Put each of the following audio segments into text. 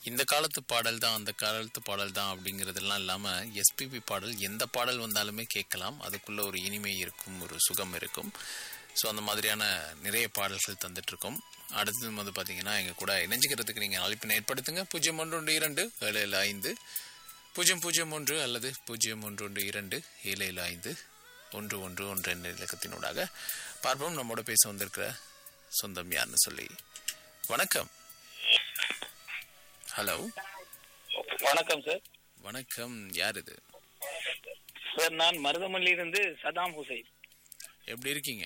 இந்த காலத்து பாடல் தான் அந்த காலத்து பாடல் தான் அப்படிங்கிறதெல்லாம் இல்லாமல் எஸ்பிபி பாடல் எந்த பாடல் வந்தாலுமே கேட்கலாம் அதுக்குள்ள ஒரு இனிமை இருக்கும் ஒரு சுகம் இருக்கும் ஸோ அந்த மாதிரியான நிறைய பாடல்கள் தந்துட்டு இருக்கோம் அடுத்தது வந்து பார்த்தீங்கன்னா எங்கள் கூட இணைஞ்சிக்கிறதுக்கு நீங்கள் அழைப்பினை ஏற்படுத்துங்க பூஜ்ஜியம் ஒன்று ஒன்று இரண்டு ஏழு ஏழு ஐந்து பூஜ்ஜியம் பூஜ்ஜியம் ஒன்று அல்லது பூஜ்ஜியம் ஒன்று ஒன்று இரண்டு ஏழு ஏழு ஐந்து ஒன்று ஒன்று ஒன்று என்ற இலக்கத்தினூடாக பார்ப்போம் நம்மோட பேச வந்திருக்கிற சொந்தம் யாருன்னு சொல்லி வணக்கம் ஹலோ வணக்கம் சார் வணக்கம் யார் இது சார் நான் மருதமல்லியிலிருந்து சதாம் ஹுசைன் எப்படி இருக்கீங்க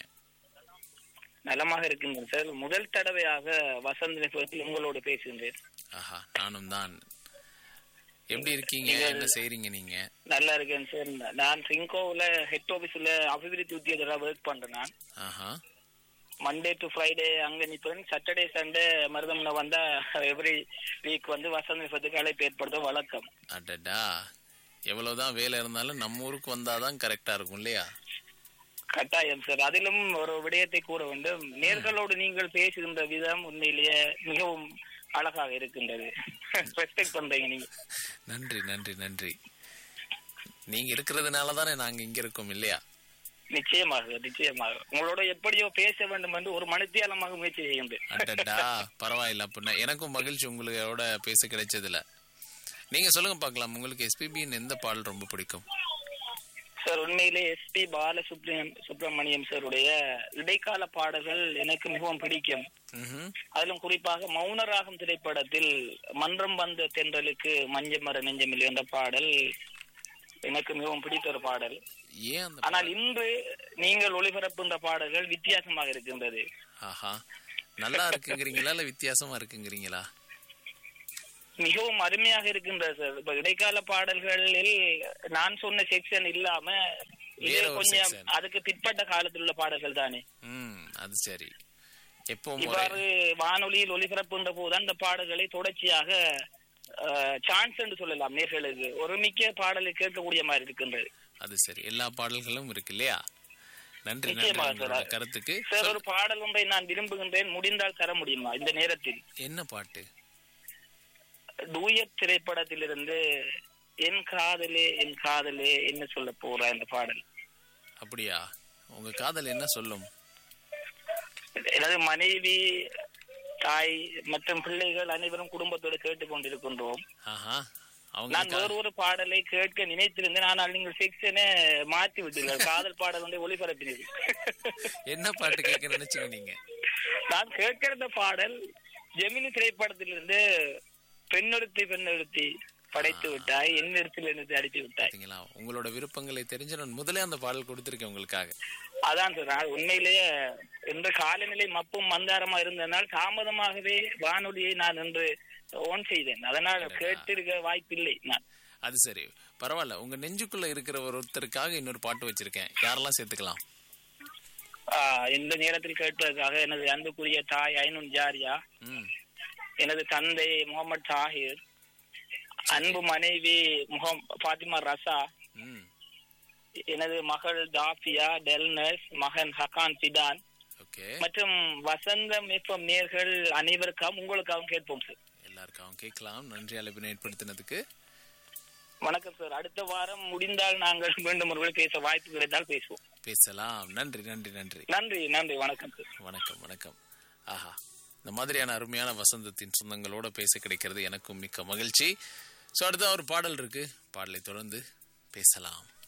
நலமாக இருக்கின்றேன் சார் முதல் தடவையாக வசந்த நிகழ்ச்சியில் உங்களோடு பேசுகின்றேன் ஆஹா நானும் தான் எப்படி இருக்கீங்க நீங்கள் என்ன செய்றீங்க நீங்க நல்லா இருக்கேன் சார் நான் சிங்கோவில் ஹெட் ஆபீஸ்ல அபிவிருத்தி உத்தியோகத்தராக ஒர்க் பண்றேன் நான் ஆஹா மண்டே டு ஃப்ரைடே அங்க நிற்பேன் சாட்டர்டே சண்டே மருதம்ல வந்தா எவ்ரி வீக் வந்து வசந்த நிகழ்ச்சிக்கு அழைப்பு ஏற்படுத்த வழக்கம் அடடா எவ்வளவுதான் வேலை இருந்தாலும் நம்ம ஊருக்கு வந்தாதான் கரெக்டா இருக்கும் இல்லையா கட்டாயம் சார் அதிலும் ஒரு விடயத்தை கூற வேண்டும் நேர்களோடு நீங்கள் பேசுகின்ற விதம் உண்மையிலேயே மிகவும் அழகாக இருக்கின்றது ரெஸ்பெக்ட் பண்றீங்க நீங்க நன்றி நன்றி நன்றி நீங்க இருக்கிறதுனால தானே நாங்க இங்க இருக்கோம் இல்லையா நிச்சயமாக நிச்சயமாக உங்களோட எப்படியோ பேச வேண்டும் என்று ஒரு மனுத்தியாலமாக முயற்சி செய்கின்றேன் அடடா பரவாயில்ல அப்படின்னா எனக்கும் மகிழ்ச்சி உங்களோட பேச கிடைச்சதுல நீங்க சொல்லுங்க பார்க்கலாம் உங்களுக்கு எஸ்பிபியின் எந்த பாடல் ரொம்ப பிடிக்கும் சார் உண்மையிலே எஸ்பி பால சுப்பிரமணியம் சாருடைய இடைக்கால பாடல்கள் எனக்கு மிகவும் பிடிக்கும் ம்ஹும். அதிலும் குறிப்பாக மௌனராகம் திரைப்படத்தில் மன்றம் வந்த தென்றலுக்கு மஞ்சமர நெஞ்சமில்லை என்ற பாடல் எனக்கு மிகவும் பிடித்த ஒரு பாடல் ஏன் அந்த ஆனால் இன்று நீங்கள் ஒளிபரப்புகின்ற பாடல்கள் வித்தியாசமாக இருக்கின்றது ஆஹா நல்லா இருக்குங்கிறீங்களா இல்ல வித்தியாசமா இருக்குங்கிறீங்களா மிகவும் அருமையாக இருக்கின்றது சார் இப்ப இடைக்கால பாடல்களில் நான் சொன்ன செக்ஷன் இல்லாம இது வேற ஒரு கொஞ்சம் section. அதுக்கு பிற்பட்ட காலத்தில் உள்ள பாடல்கள் தானே ம் அது சரி எப்பவும் ஒரே இவ்வாறு வானொலியில் ஒளிபரப்புகின்ற போது அந்த பாடல்களை தொடர்ச்சியாக சான்ஸ் என்று சொல்லலாம் நேர்களுக்கு ஒரு மிக்க பாடலை கேட்கக்கூடிய மாதிரி இருக்கின்றது அது சரி எல்லா பாடல்களும் இருக்கு இல்லையா நன்றி நன்றி நிச்சயமாக உங்களோட சார். கருத்துக்கு சார் ஒரு பாடல் ஒன்றை நான் விரும்புகின்றேன் முடிந்தால் தர முடியுமா இந்த நேரத்தில் என்ன பாட்டு டூயட் திரைப்படத்திலிருந்து என் காதலே என் காதலே என்ன சொல்ல போறா இந்த பாடல் அப்படியா உங்க காதல் என்ன சொல்லும் எனது மனைவி தாய் மற்றும் பிள்ளைகள் அனைவரும் குடும்பத்தோடு கேட்டுக் கொண்டிருக்கின்றோம் ஆஹா அவங்க நான் வேறு ஒரு பாடலை கேட்க நினைத்திருந்தேன் ஆனால் நீங்கள் செக்ஷனை மாற்றி விட்டீர்கள் காதல் பாடல் வந்து ஒளிபரப்பினீர்கள் என்ன பாட்டு கேட்க நினைச்சீங்க நீங்க நான் கேட்கிற பாடல் ஜெமினி திரைப்படத்திலிருந்து பெண்ணொருத்தி பெண்ணொருத்தி படைத்து விட்டாய் என் இடத்தில் என்னத்தை அடித்து விட்டாய் பாத்தீங்களா உங்களோட விருப்பங்களை தெரிஞ்சு நான் முதலே அந்த பாடல் கொடுத்திருக்கேன் உங்களுக்காக அதான் சார் நான் உண்மையிலேயே இன்று காலநிலை மப்பும் மந்தாரமா இருந்ததனால் தாமதமாகவே வானொலியை நான் இன்று ஓன் செய்தேன் அதனால் கேட்டிருக்க வாய்ப்பில்லை நான் அது சரி பரவாயில்ல உங்க நெஞ்சுக்குள்ள இருக்கிற ஒருத்தருக்காக இன்னொரு பாட்டு வச்சிருக்கேன் யாரெல்லாம் சேர்த்துக்கலாம் ஆஹ் இந்த நேரத்தில் கேட்பதற்காக எனது அன்புக்குரிய தாய் ஐநூன் ஜாரியா ம் எனது தந்தை முகமது தாஹிர் அன்பு மனைவி முகம் பாத்திமா ரசா ம் எனது மகள் தாஃபியா டெல்னஸ் மகன் ஹகான் சிடான் ஓகே மற்றும் வசந்தம் எஃப்எம் நேர்கள் அனைவருக்காகவும் உங்களுக்காகவும் கேட்போம் சார் எல்லாருக்காகவும் கேட்கலாம் நன்றி அழைப்பினை ஏற்படுத்தினதுக்கு வணக்கம் சார் அடுத்த வாரம் முடிந்தால் நாங்கள் மீண்டும் ஒரு முறை பேச வாய்ப்பு கிடைத்தால் பேசுவோம் பேசலாம் நன்றி நன்றி நன்றி நன்றி நன்றி வணக்கம் சார் வணக்கம் வணக்கம் ஆஹா இந்த மாதிரியான அருமையான வசந்தத்தின் சொந்தங்களோட பேச கிடைக்கிறது எனக்கும் மிக்க மகிழ்ச்சி ஸோ அடுத்த ஒரு பாடல் இருக்கு பாடலை தொடர்ந்து பேசலாம்